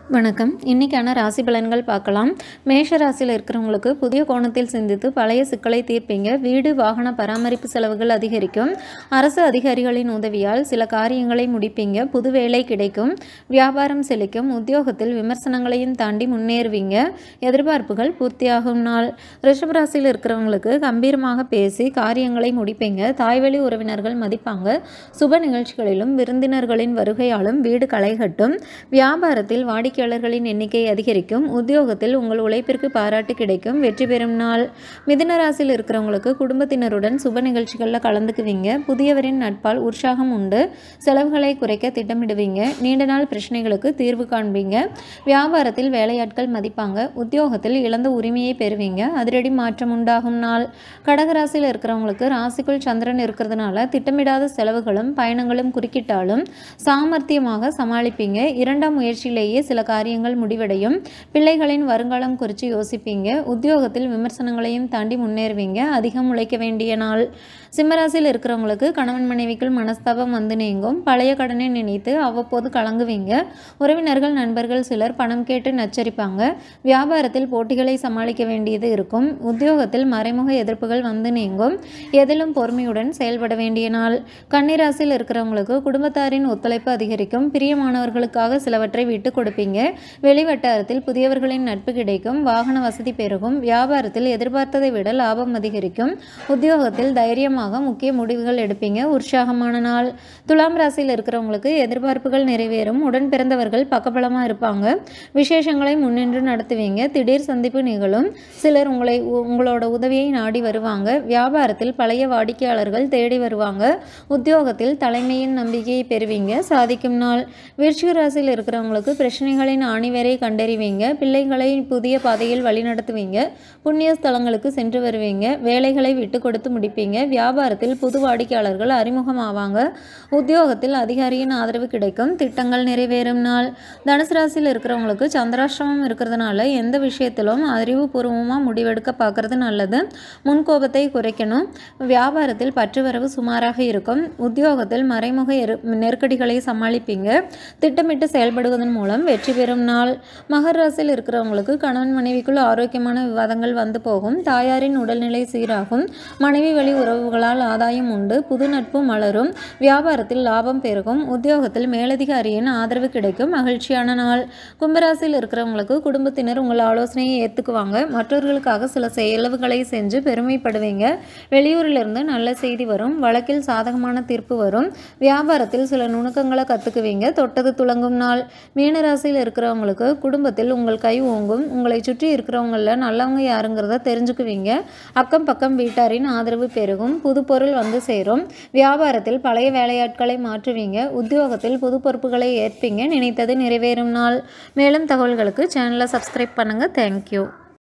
வணக்கம் இன்றைக்கான ராசி பலன்கள் பார்க்கலாம் மேஷ ராசியில் இருக்கிறவங்களுக்கு புதிய கோணத்தில் சிந்தித்து பழைய சிக்கலை தீர்ப்பீங்க வீடு வாகன பராமரிப்பு செலவுகள் அதிகரிக்கும் அரசு அதிகாரிகளின் உதவியால் சில காரியங்களை முடிப்பீங்க புது வேலை கிடைக்கும் வியாபாரம் செழிக்கும் உத்தியோகத்தில் விமர்சனங்களையும் தாண்டி முன்னேறுவீங்க எதிர்பார்ப்புகள் பூர்த்தியாகும் நாள் ரிஷபராசியில் இருக்கிறவங்களுக்கு கம்பீரமாக பேசி காரியங்களை முடிப்பீங்க தாய்வழி உறவினர்கள் மதிப்பாங்க சுப நிகழ்ச்சிகளிலும் விருந்தினர்களின் வருகையாலும் வீடு களைகட்டும் வியாபாரத்தில் வாடிக்கையாளர்களின் எண்ணிக்கை அதிகரிக்கும் உத்தியோகத்தில் உங்கள் உழைப்பிற்கு பாராட்டு கிடைக்கும் வெற்றி பெறும் நாள் மிதுன ராசியில் இருக்கிறவங்களுக்கு குடும்பத்தினருடன் சுப நிகழ்ச்சிகளில் கலந்துக்குவீங்க புதியவரின் நட்பால் உற்சாகம் உண்டு செலவுகளை குறைக்க திட்டமிடுவீங்க நீண்ட நாள் பிரச்சனைகளுக்கு தீர்வு காண்பீங்க வியாபாரத்தில் வேலையாட்கள் மதிப்பாங்க உத்தியோகத்தில் இழந்த உரிமையை பெறுவீங்க அதிரடி மாற்றம் உண்டாகும் நாள் கடகராசியில் இருக்கிறவங்களுக்கு ராசிக்குள் சந்திரன் இருக்கிறதுனால திட்டமிடாத செலவுகளும் பயணங்களும் குறுக்கிட்டாலும் சாமர்த்தியமாக சமாளிப்பீங்க இரண்டாம் முயற்சியிலேயே சில காரியங்கள் முடிவடையும் பிள்ளைகளின் வருங்காலம் குறித்து யோசிப்பீங்க உத்தியோகத்தில் விமர்சனங்களையும் தாண்டி முன்னேறுவீங்க அதிகம் உழைக்க வேண்டிய நாள் சிம்மராசியில் இருக்கிறவங்களுக்கு கணவன் மனைவிக்குள் மனஸ்தாபம் வந்து நீங்கும் பழைய கடனை நினைத்து அவ்வப்போது கலங்குவீங்க உறவினர்கள் நண்பர்கள் சிலர் பணம் கேட்டு நச்சரிப்பாங்க வியாபாரத்தில் போட்டிகளை சமாளிக்க வேண்டியது இருக்கும் உத்தியோகத்தில் மறைமுக எதிர்ப்புகள் வந்து நீங்கும் எதிலும் பொறுமையுடன் செயல்பட வேண்டிய நாள் கன்னிராசியில் இருக்கிறவங்களுக்கு குடும்பத்தாரின் ஒத்துழைப்பு அதிகரிக்கும் பிரியமானவர்களுக்காக சிலவற்றை விட்டு கொடுப்பீங்க வெளிவட்டாரத்தில் புதியவர்களின் நட்பு கிடைக்கும் வாகன வசதி பெருகும் வியாபாரத்தில் எதிர்பார்த்ததை விட லாபம் அதிகரிக்கும் உத்தியோகத்தில் தைரியமாக முக்கிய முடிவுகள் எடுப்பீங்க உற்சாகமான நாள் துலாம் ராசியில் இருக்கிறவங்களுக்கு எதிர்பார்ப்புகள் நிறைவேறும் உடன் பிறந்தவர்கள் பக்கபலமாக இருப்பாங்க விசேஷங்களை முன்னின்று நடத்துவீங்க திடீர் சந்திப்பு நிகழும் சிலர் உங்களை உங்களோட உதவியை நாடி வருவாங்க வியாபாரத்தில் பழைய வாடிக்கையாளர்கள் தேடி வருவாங்க உத்தியோகத்தில் தலைமையின் நம்பிக்கையை பெறுவீங்க சாதிக்கும் நாள் விருச்சிக ராசியில் இருக்கிறவங்களுக்கு பிரச்சனைகளின் ஆணிவேரை கண்டறிவீங்க பிள்ளைகளை புதிய பாதையில் வழிநடத்துவீங்க புண்ணிய ஸ்தலங்களுக்கு சென்று வருவீங்க வேலைகளை விட்டு கொடுத்து முடிப்பீங்க வியாபாரத்தில் புது வாடிக்கையாளர்கள் அறிமுகமாவாங்க உத்தியோகத்தில் அதிகாரியின் ஆதரவு கிடைக்கும் திட்டங்கள் நிறைவேறும் நாள் தனுசு ராசியில் இருக்கிறவங்களுக்கு சந்திராஷ்டிரமம் இருக்கிறதுனால எந்த விஷயத்திலும் அறிவுபூர்வமாக முடிவெடுக்க பார்க்கறது நல்லது முன்கோபத்தை குறைக்கணும் வியாபாரத்தில் பற்றுவரவு சுமாராக இருக்கும் உத்தியோகத்தில் மறைமுக எரு நெருக்கடிகளை சமாளிப்பீங்க திட்டமிட்டு செயல்படுவதன் மூலம் வெற்றி பெறும் நாள் மகர ராசியில் இருக்கிறவங்களுக்கு கணவன் மனைவிக்குள் ஆரோக்கியமான விவாதங்கள் வந்து போகும் தாயாரின் உடல்நிலை சீராகும் மனைவி வழி உறவுகளால் ஆதாயம் உண்டு புது நட்பு மலரும் வியாபாரத்தில் லாபம் பெருகும் உத்தியோகத்தில் மேலதிகாரியின் ஆதரவு கிடைக்கும் மகிழ்ச்சியான நாள் கும்பராசியில் இருக்கிறவங்களுக்கு குடும்பத்தினர் உங்கள் ஆலோசனையை ஏற்றுக்குவாங்க மற்றவர்களுக்காக சில செலவுகளை செஞ்சு பெருமைப்படுவீங்க வெளியூரிலிருந்து நல்ல செய்தி வரும் வழக்கில் சாதகமான தீர்ப்பு வரும் வியாபாரத்தில் சில நுணுக்கங்களை கற்றுக்குவீங்க தொட்டது துளங்கும் நாள் மீனராசியில் இருக்கிறவங்களுக்கு குடும்பத்தில் உங்கள் கை ஓங்கும் உங்களை சுற்றி இருக்கிறவங்களில் நல்லவங்க யாருங்கிறத தெரிஞ்சுக்குவீங்க அக்கம் பக்கம் வீட்டாரின் ஆதரவு பெருகும் புது பொருள் வந்து சேரும் வியாபாரத்தில் பழைய வேலையாட்களை மாற்றுவீங்க உத்தியோகத்தில் புது பொறுப்புகளை ஏற்பீங்க நினைத்தது நிறைவேறும் நாள் மேலும் தகவல்களுக்கு சேனலை சப்ஸ்கிரைப் பண்ணுங்கள் தேங்க்யூ